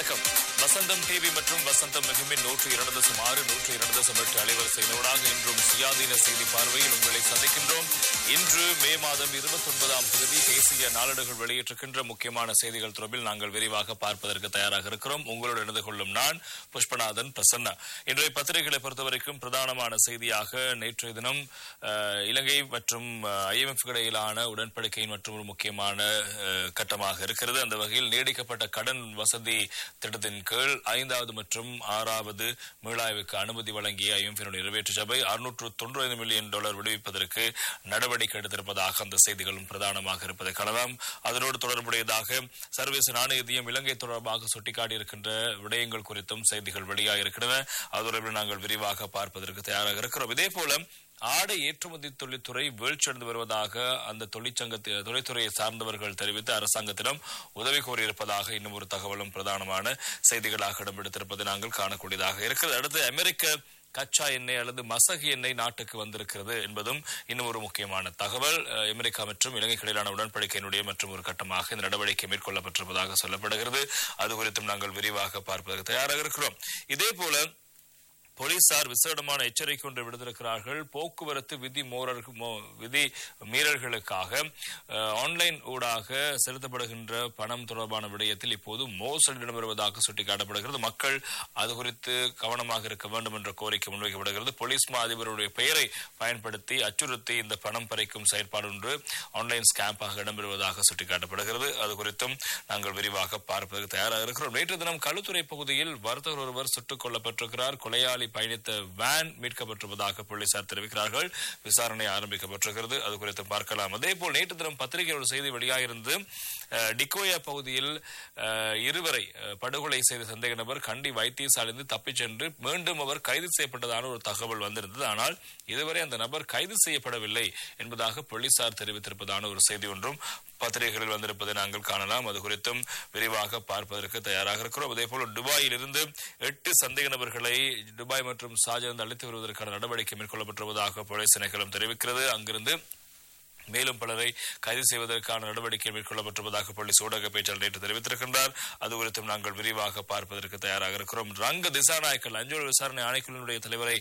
வணக்கம் வசந்தம் டிவி மற்றும் வசந்தம் மிகுமின் நூற்று இரண்டு தசம் ஆறு நூற்று இரண்டு தசம் எட்டு அலைவரிசையினூடாக இன்றும் சுயாதீன செய்தி பார்வையில் உங்களை சந்திக்கின்றோம் இன்று மே மாதம் இருபத்தி ஒன்பதாம் தேதி தேசிய நாளிதழ்கள் வெளியிட்டிருக்கின்ற முக்கியமான செய்திகள் தொடர்பில் நாங்கள் விரிவாக பார்ப்பதற்கு தயாராக இருக்கிறோம் உங்களோடு இணைந்து கொள்ளும் நான் புஷ்பநாதன் பிரசன்னா இன்றைய பத்திரிகைகளை பொறுத்தவரைக்கும் பிரதானமான செய்தியாக நேற்றைய தினம் அஹ், இலங்கை மற்றும் ஐஎம்எஃப் இடையிலான உடன்படிக்கையின் மற்றும் ஒரு முக்கியமான அஹ், கட்டமாக இருக்கிறது அந்த வகையில் நீடிக்கப்பட்ட கடன் வசதி திட்டத்தின் கீழ் ஐந்தாவது மற்றும் ஆறாவது மீளாய்வுக்கு அனுமதி வழங்கிய ஐஎம்எஃபினுடைய நிறைவேற்று சபை அறுநூற்று தொண்ணூறு மில்லியன் டாலர் விடுவிப்பதற்கு நடவடிக்கை எடுத்திருப்பதாக அந்த செய்திகளும் பிரதானமாக இருப்பதை காணலாம் அதனோடு தொடர்புடையதாக சர்வதேச நாணயத்தையும் இலங்கை தொடர்பாக சுட்டிக்காட்டியிருக்கின்ற விடயங்கள் குறித்தும் செய்திகள் வெளியாகியிருக்கின்றன அது தொடர்பில் நாங்கள் விரிவாக பார்ப்பதற்கு தயாராக இருக்கிறோம் இதே போல ஆடை ஏற்றுமதி தொழில்துறை வீழ்ச்சியடைந்து வருவதாக அந்த தொழிற்சங்கத்தை தொழில்துறையை சார்ந்தவர்கள் தெரிவித்து அரசாங்கத்திடம் உதவி கோரியிருப்பதாக இன்னும் ஒரு தகவலும் பிரதானமான செய்திகளாக இடம்பெடுத்திருப்பதை நாங்கள் காணக்கூடியதாக இருக்கிறது அடுத்து அமெரிக்க கச்சா எண்ணெய் அல்லது மசகு எண்ணெய் நாட்டுக்கு வந்திருக்கிறது என்பதும் இன்னும் ஒரு முக்கியமான தகவல் அஹ், அமெரிக்கா மற்றும் இலங்கைக்கு இடையிலான உடன்படிக்கையினுடைய மற்றும் ஒரு கட்டமாக இந்த நடவடிக்கை மேற்கொள்ளப்பட்டிருப்பதாக சொல்லப்படுகிறது அது குறித்தும் நாங்கள் விரிவாக பார்ப்பதற்கு தயாராக இருக்கிறோம் இதே போல போலீசார் விசேடமான எச்சரிக்கை ஒன்றை விடுத்திருக்கிறார்கள் போக்குவரத்து விதி மோரல் மோ- விதி மீறல்களுக்காக அஹ், ஆன்லைன் ஊடாக செலுத்தப்படுகின்ற பணம் தொடர்பான விடயத்தில் இப்போது மோசடி இடம்பெறுவதாக சுட்டிக்காட்டப்படுகிறது மக்கள் அது குறித்து கவனமாக இருக்க வேண்டும் என்ற கோரிக்கை முன்வைக்கப்படுகிறது போலீஸ் மா அதிபருடைய பெயரை பயன்படுத்தி அச்சுறுத்தி இந்த பணம் பறிக்கும் செயற்பாடு ஒன்று ஆன்லைன் ஸ்கேம்பாக இடம்பெறுவதாக சுட்டிக்காட்டப்படுகிறது அது குறித்தும் நாங்கள் விரிவாக பார்ப்பதற்கு தயாராக இருக்கிறோம் நேற்று தினம் களுத்துறை பகுதியில் வர்த்தகர் ஒருவர் சுட்டுக் கொல்லப்பட்டிருக்கிறார் கொலையாளி பயணித்த வேன் மீட்கப்பட்டிருப்பதாக போலீசார் தெரிவிக்கிறார்கள் விசாரணை ஆரம்பிக்கப்பட்டிருக்கிறது அது குறித்து பார்க்கலாம் அதே போல் நேற்று தினம் பத்திரிகையில் ஒரு செய்தி வெளியாகிருந்து அஹ், டிக்கோயா பகுதியில் அஹ், இருவரை அஹ், படுகொலை செய்த சந்தேக நபர் கண்டி வைத்தியசாலையிலிருந்து தப்பிச் சென்று மீண்டும் அவர் கைது செய்யப்பட்டதான ஒரு தகவல் வந்திருந்தது ஆனால் இதுவரை அந்த நபர் கைது செய்யப்படவில்லை என்பதாக போலீசார் தெரிவித்திருப்பதான ஒரு செய்தி ஒன்றும் பத்திரிகைகளில் வந்திருப்பதை நாங்கள் காணலாம் அது குறித்தும் விரிவாக பார்ப்பதற்கு தயாராக இருக்கிறோம் அதே போல துபாயில் இருந்து எட்டு சந்தேக நபர்களை துபாய் மற்றும் ஷாஜாந்து அழைத்து வருவதற்கான நடவடிக்கை மேற்கொள்ளப்பட்டிருப்பதாக போலீஸ் திணைக்களம் தெரிவிக்கிறது அங்கிருந்து மேலும் பலரை கைது செய்வதற்கான நடவடிக்கை மேற்கொள்ளப்பட்டிருப்பதாக போலீஸ் ஊடக பேச்சாளர் நேற்று தெரிவித்திருக்கின்றார் அது குறித்தும் நாங்கள் விரிவாக பார்ப்பதற்கு தயாராக இருக்கிறோம் ரங்க திசாநாயக்கல் அஞ்சல் விசாரணை ஆணைக்குழுவினுடைய தலைவரை